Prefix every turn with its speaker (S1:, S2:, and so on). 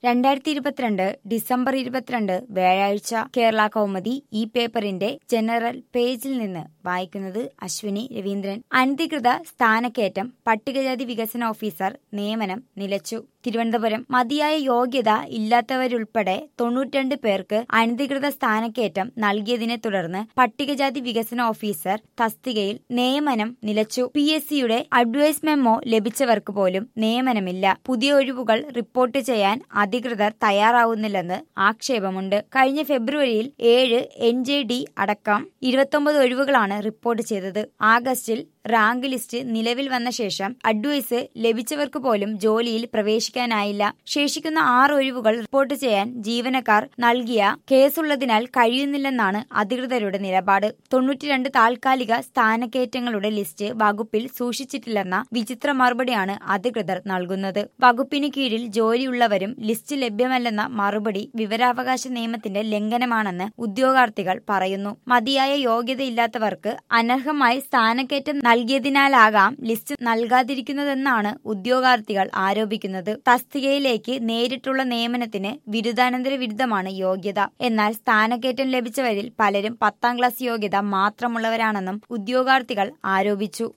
S1: രണ്ടായിരത്തി ഇരുപത്തിരണ്ട് ഡിസംബർ ഇരുപത്തിരണ്ട് വ്യാഴാഴ്ച കേരള കൗമുദി ഈ പേപ്പറിന്റെ ജനറൽ പേജിൽ നിന്ന് വായിക്കുന്നത് അശ്വിനി രവീന്ദ്രൻ അനധികൃത സ്ഥാനക്കയറ്റം പട്ടികജാതി വികസന ഓഫീസർ നിയമനം നിലച്ചു തിരുവനന്തപുരം മതിയായ യോഗ്യത ഇല്ലാത്തവരുൾപ്പെടെ തൊണ്ണൂറ്റിരണ്ട് പേർക്ക് അനധികൃത സ്ഥാനക്കയറ്റം നൽകിയതിനെ തുടർന്ന് പട്ടികജാതി വികസന ഓഫീസർ തസ്തികയിൽ നിയമനം നിലച്ചു പി എസ് സിയുടെ അഡ്വൈസ് മെമ്മോ ലഭിച്ചവർക്ക് പോലും നിയമനമില്ല പുതിയ ഒഴിവുകൾ റിപ്പോർട്ട് ചെയ്യാൻ അധികൃതർ തയ്യാറാവുന്നില്ലെന്ന് ആക്ഷേപമുണ്ട് കഴിഞ്ഞ ഫെബ്രുവരിയിൽ ഏഴ് എൻ ജെ ഡി അടക്കം ഇരുപത്തൊമ്പത് ഒഴിവുകളാണ് റിപ്പോർട്ട് ചെയ്തത് ആഗസ്റ്റിൽ റാങ്ക് ലിസ്റ്റ് നിലവിൽ വന്ന ശേഷം അഡ്വൈസ് ലഭിച്ചവർക്ക് പോലും ജോലിയിൽ പ്രവേശിക്കാനായില്ല ശേഷിക്കുന്ന ആറ് ഒഴിവുകൾ റിപ്പോർട്ട് ചെയ്യാൻ ജീവനക്കാർ നൽകിയ കേസുള്ളതിനാൽ കഴിയുന്നില്ലെന്നാണ് അധികൃതരുടെ നിലപാട് തൊണ്ണൂറ്റിരണ്ട് താൽക്കാലിക സ്ഥാനക്കയറ്റങ്ങളുടെ ലിസ്റ്റ് വകുപ്പിൽ സൂക്ഷിച്ചിട്ടില്ലെന്ന വിചിത്ര മറുപടിയാണ് അധികൃതർ നൽകുന്നത് വകുപ്പിന് കീഴിൽ ജോലിയുള്ളവരും ലിസ്റ്റ് ലഭ്യമല്ലെന്ന മറുപടി വിവരാവകാശ നിയമത്തിന്റെ ലംഘനമാണെന്ന് ഉദ്യോഗാർത്ഥികൾ പറയുന്നു മതിയായ യോഗ്യതയില്ലാത്തവർക്ക് അനർഹമായി സ്ഥാനക്കയറ്റം നൽകിയതിനാലാകാം ലിസ്റ്റ് നൽകാതിരിക്കുന്നതെന്നാണ് ഉദ്യോഗാർത്ഥികൾ ആരോപിക്കുന്നത് തസ്തികയിലേക്ക് നേരിട്ടുള്ള നിയമനത്തിന് ബിരുദാനന്തര ബിരുദമാണ് യോഗ്യത എന്നാൽ സ്ഥാനക്കയറ്റം ലഭിച്ചവരിൽ പലരും പത്താം ക്ലാസ് യോഗ്യത മാത്രമുള്ളവരാണെന്നും ഉദ്യോഗാർത്ഥികൾ ആരോപിച്ചു